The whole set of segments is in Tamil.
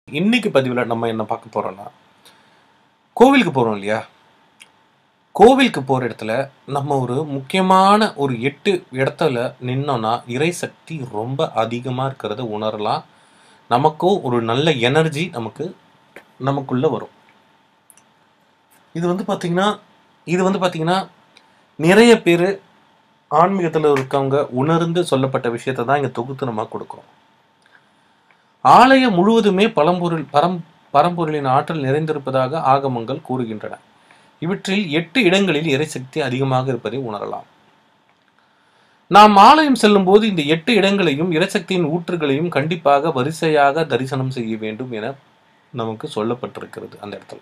இன்னைக்கு பதிவில் நம்ம என்ன பார்க்க போறோம்னா கோவிலுக்கு போகிறோம் இல்லையா கோவிலுக்கு போகிற இடத்துல நம்ம ஒரு முக்கியமான ஒரு எட்டு இடத்துல நின்னோம்னா இறை சக்தி ரொம்ப அதிகமாக இருக்கிறத உணரலாம் நமக்கும் ஒரு நல்ல எனர்ஜி நமக்கு நமக்குள்ள வரும் இது வந்து பார்த்திங்கன்னா இது வந்து பார்த்திங்கன்னா நிறைய பேர் ஆன்மீகத்தில் இருக்கவங்க உணர்ந்து சொல்லப்பட்ட விஷயத்தை தான் இங்கே தொகுத்து நம்ம கொடுக்குறோம் ஆலயம் முழுவதுமே பழம்பொருள் பரம் பரம்பொருளின் ஆற்றல் நிறைந்திருப்பதாக ஆகமங்கள் கூறுகின்றன இவற்றில் எட்டு இடங்களில் இறைசக்தி அதிகமாக இருப்பதை உணரலாம் நாம் ஆலயம் செல்லும்போது இந்த எட்டு இடங்களையும் இறைசக்தியின் ஊற்றுகளையும் கண்டிப்பாக வரிசையாக தரிசனம் செய்ய வேண்டும் என நமக்கு சொல்லப்பட்டிருக்கிறது அந்த இடத்துல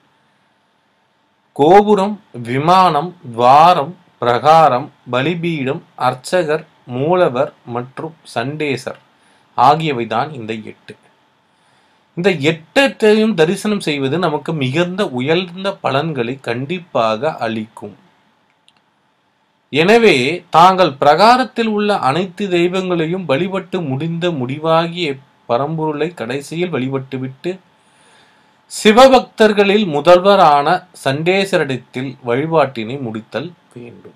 கோபுரம் விமானம் துவாரம் பிரகாரம் பலிபீடம் அர்ச்சகர் மூலவர் மற்றும் சண்டேசர் ஆகியவைதான் இந்த எட்டு இந்த எட்டத்தையும் தரிசனம் செய்வது நமக்கு மிகுந்த உயர்ந்த பலன்களை கண்டிப்பாக அளிக்கும் எனவே தாங்கள் பிரகாரத்தில் உள்ள அனைத்து தெய்வங்களையும் வழிபட்டு முடிந்த முடிவாகிய பரம்பொருளை கடைசியில் வழிபட்டுவிட்டு சிவபக்தர்களில் முதல்வரான சண்டேசரிடத்தில் வழிபாட்டினை முடித்தல் வேண்டும்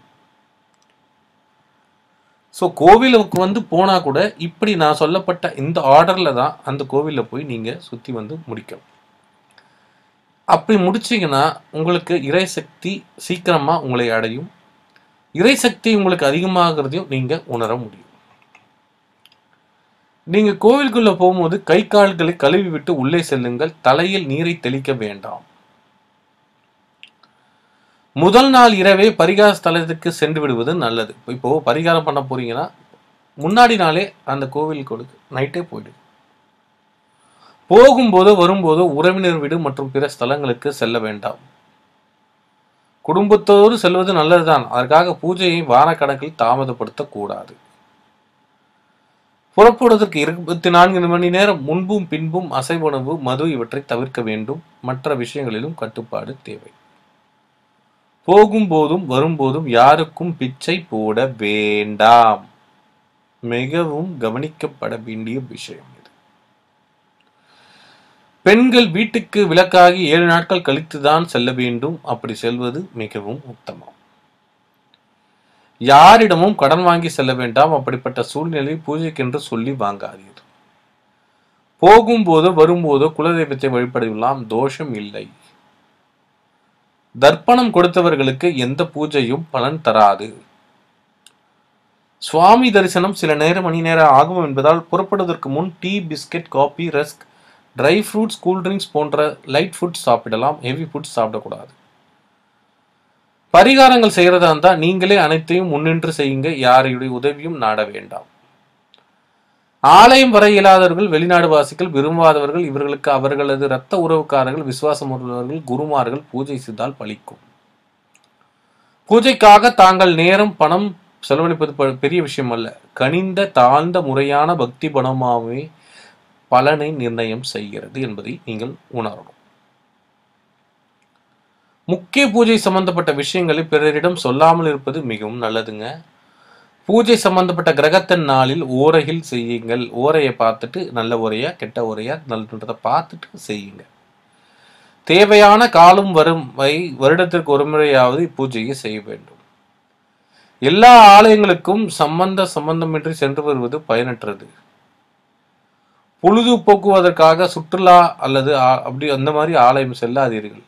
ஸோ கோவிலுக்கு வந்து போனால் கூட இப்படி நான் சொல்லப்பட்ட இந்த ஆர்டரில் தான் அந்த கோவிலில் போய் நீங்கள் சுற்றி வந்து முடிக்கணும் அப்படி முடிச்சிங்கன்னா உங்களுக்கு இறைசக்தி சீக்கிரமாக உங்களை அடையும் இறைசக்தி உங்களுக்கு அதிகமாகிறதையும் நீங்கள் உணர முடியும் நீங்கள் கோவிலுக்குள்ளே போகும்போது கை கால்களை கழுவி விட்டு உள்ளே செல்லுங்கள் தலையில் நீரை தெளிக்க வேண்டாம் முதல் நாள் இரவே பரிகார ஸ்தலத்துக்கு சென்று விடுவது நல்லது இப்போ பரிகாரம் பண்ண போறீங்கன்னா முன்னாடி நாளே அந்த கோவில் கொடுக்கு நைட்டே போயிடு போகும்போதோ வரும்போதோ உறவினர் வீடு மற்றும் பிற ஸ்தலங்களுக்கு செல்ல வேண்டாம் குடும்பத்தோடு செல்வது நல்லதுதான் அதற்காக பூஜையை வாரக்கணக்கில் தாமதப்படுத்தக்கூடாது புறப்படுவதற்கு இருபத்தி நான்கு மணி நேரம் முன்பும் பின்பும் அசைவுணவு மது இவற்றை தவிர்க்க வேண்டும் மற்ற விஷயங்களிலும் கட்டுப்பாடு தேவை போகும்போதும் வரும்போதும் யாருக்கும் பிச்சை போட வேண்டாம் மிகவும் கவனிக்கப்பட வேண்டிய விஷயம் இது பெண்கள் வீட்டுக்கு விலக்காகி ஏழு நாட்கள் கழித்துதான் செல்ல வேண்டும் அப்படி செல்வது மிகவும் உத்தமம் யாரிடமும் கடன் வாங்கி செல்ல வேண்டாம் அப்படிப்பட்ட சூழ்நிலை பூஜைக்கென்று சொல்லி வாங்காதீர் போகும்போதோ வரும்போதோ குலதெய்வத்தை வழிபடலாம் தோஷம் இல்லை தர்ப்பணம் கொடுத்தவர்களுக்கு எந்த பூஜையும் பலன் தராது சுவாமி தரிசனம் சில நேர மணி நேரம் ஆகும் என்பதால் புறப்படுவதற்கு முன் tea biscuit coffee rusk dry fruits cool drinks போன்ற லைட் ஃபுட்ஸ் சாப்பிடலாம் ஹெவி ஃபுட்ஸ் சாப்பிடக்கூடாது பரிகாரங்கள் செய்யறதா இருந்தா நீங்களே அனைத்தையும் முன்னின்று செய்யுங்க யாருடைய உதவியும் நாட வேண்டாம் ஆலயம் வர இயலாதவர்கள் வெளிநாடு வாசிகள் விரும்பாதவர்கள் இவர்களுக்கு அவர்களது இரத்த உறவுக்காரர்கள் விசுவாசம் உள்ளவர்கள் குருமார்கள் பூஜை செய்தால் பலிக்கும் பூஜைக்காக தாங்கள் நேரம் பணம் செலவழிப்பது ப- பெரிய விஷயம் அல்ல கனிந்த தாழ்ந்த முறையான பக்தி பணமாகவே பலனை நிர்ணயம் செய்கிறது என்பதை நீங்கள் உணரணும் முக்கிய பூஜை சம்பந்தப்பட்ட விஷயங்களை பிறரிடம் சொல்லாமல் இருப்பது மிகவும் நல்லதுங்க பூஜை சம்பந்தப்பட்ட கிரகத்தின் நாளில் ஓரையில் செய்யுங்கள் ஓரையை பார்த்துட்டு நல்ல ஓரையா கெட்ட ஓரையா நல்லதை பார்த்துட்டு செய்யுங்க தேவையான காலம் வரும் வை வருடத்திற்கு ஒரு முறையாவது இப்பூஜையை செய்ய வேண்டும் எல்லா ஆலயங்களுக்கும் சம்பந்த சம்பந்தமின்றி சென்று வருவது பயனற்றது பொழுது போக்குவதற்காக சுற்றுலா அல்லது ஆ- அப்படி அந்த மாதிரி ஆலயம் செல்லாதீர்கள்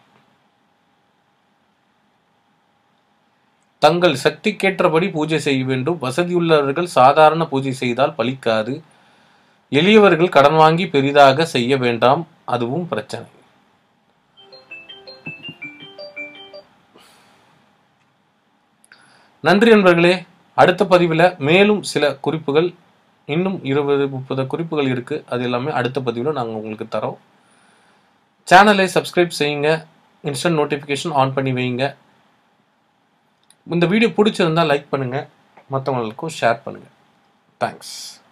தங்கள் சக்திக்கேற்றபடி பூஜை செய்ய வேண்டும் வசதியுள்ளவர்கள் சாதாரண பூஜை செய்தால் பலிக்காது எளியவர்கள் கடன் வாங்கி பெரிதாக செய்ய வேண்டாம் அதுவும் பிரச்சனை நன்றி நண்பர்களே அடுத்த பதிவில் மேலும் சில குறிப்புகள் இன்னும் இருபது முப்பது குறிப்புகள் இருக்கு அது எல்லாமே அடுத்த பதிவில் நாங்கள் உங்களுக்கு தரோம் சேனலை சப்ஸ்கிரைப் செய்யுங்க இன்ஸ்டன்ட் நோட்டிஃபிகேஷன் ஆன் பண்ணி வைங்க இந்த வீடியோ பிடிச்சிருந்தா லைக் பண்ணுங்கள் மற்றவங்களுக்கும் ஷேர் பண்ணுங்கள் தேங்க்ஸ்